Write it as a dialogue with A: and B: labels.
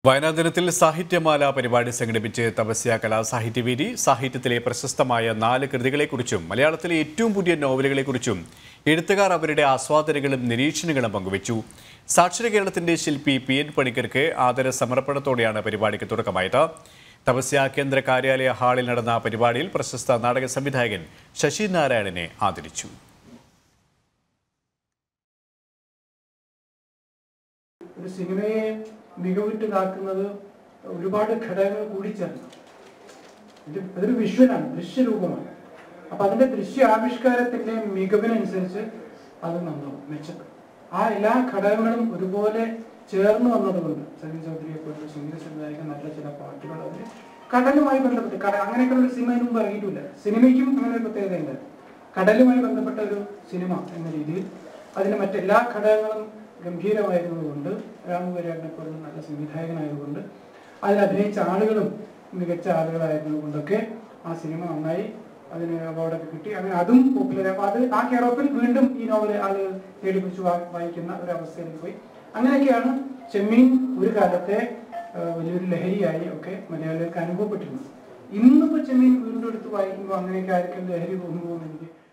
A: വയനാട് ദിനത്തിൽ സാഹിത്യമാല പരിപാടി സംഘടിപ്പിച്ച് തപസ്യ കലാസാഹിത്യവേദി സാഹിത്യത്തിലെ പ്രശസ്തമായ നാല് കൃതികളെക്കുറിച്ചും മലയാളത്തിലെ ഏറ്റവും പുതിയ നോവലുകളെക്കുറിച്ചും എഴുത്തുകാർ അവരുടെ ആസ്വാദനങ്ങളും നിരീക്ഷണങ്ങളും പങ്കുവച്ചു സാക്ഷര കേരളത്തിന്റെ ശില്പി പി എൻ പണിക്കർക്ക് ആദര സമർപ്പണത്തോടെയാണ് പരിപാടിക്ക് തുടക്കമായത് തപസ്യ കേന്ദ്ര കാര്യാലയ ഹാളിൽ നടന്ന പരിപാടിയിൽ പ്രശസ്ത നാടക സംവിധായകൻ ശശി നാരായണനെ ആദരിച്ചു
B: ഒരു സിനിമയെ മികവുറ്റതാക്കുന്നത് ഒരുപാട് ഘടകങ്ങൾ കൂടിച്ചേർന്ന് ഇത് അതൊരു വിഷ്വലാണ് ദൃശ്യരൂപമാണ് അപ്പൊ അതിന്റെ ദൃശ്യാവിഷ്കാരത്തിന്റെ മികവിനനുസരിച്ച് അത് നന്നാവും മെച്ചപ്പെടും ആ എല്ലാ ഘടകങ്ങളും ഒരുപോലെ ചേർന്ന് വന്നതുകൊണ്ട് സലീം ചൗധരിയെ പോലുള്ള സംഗീത സംവിധായകൻ നല്ല ചില പാട്ടുകൾ അതിൽ കടലുമായി ബന്ധപ്പെട്ട് കട അങ്ങനെയൊക്കെ ഒരു സിനിമ മുമ്പ് ഇറങ്ങിയിട്ടില്ല സിനിമയ്ക്കും അങ്ങനെ ഒരു പ്രത്യേകതയുണ്ട് കടലുമായി ബന്ധപ്പെട്ട ഒരു സിനിമ എന്ന രീതിയിൽ അതിന് മറ്റെല്ലാ ഘടകങ്ങളും ഗംഭീരമായിരുന്നതുകൊണ്ട് രാമുവരാടിനെ പോലുള്ള നല്ല സംവിധായകനായതുകൊണ്ട് അതിൽ അഭിനയിച്ച ആളുകളും മികച്ച ആളുകളായിരുന്നതുകൊണ്ടൊക്കെ ആ സിനിമ നന്നായി അതിന് അവാർഡൊക്കെ കിട്ടി അങ്ങനെ അതും പോപ്പുലർ അപ്പോൾ അത് ആ കെയറോപ്പിൽ വീണ്ടും ഈ നോവൽ ആളുകൾ തേടിപ്പിടിച്ച് വാ- വായിക്കുന്ന ഒരു അവസ്ഥയിലേക്ക് പോയി അങ്ങനെയൊക്കെയാണ് ചെമ്മീൻ ഒരു കാലത്തെ ആ, വലിയൊരു ലഹരിയായി ഒക്കെ മലയാളികൾക്ക് അനുഭവപ്പെട്ടിരുന്നത് ഇന്നിപ്പോൾ ചെമ്മീൻ വീണ്ടും എടുത്ത് വായിക്കുമ്പോൾ അങ്ങനെയൊക്കെ ആയിരിക്കും ലഹരി തോന്നുമോ എന്ന് എനിക്ക്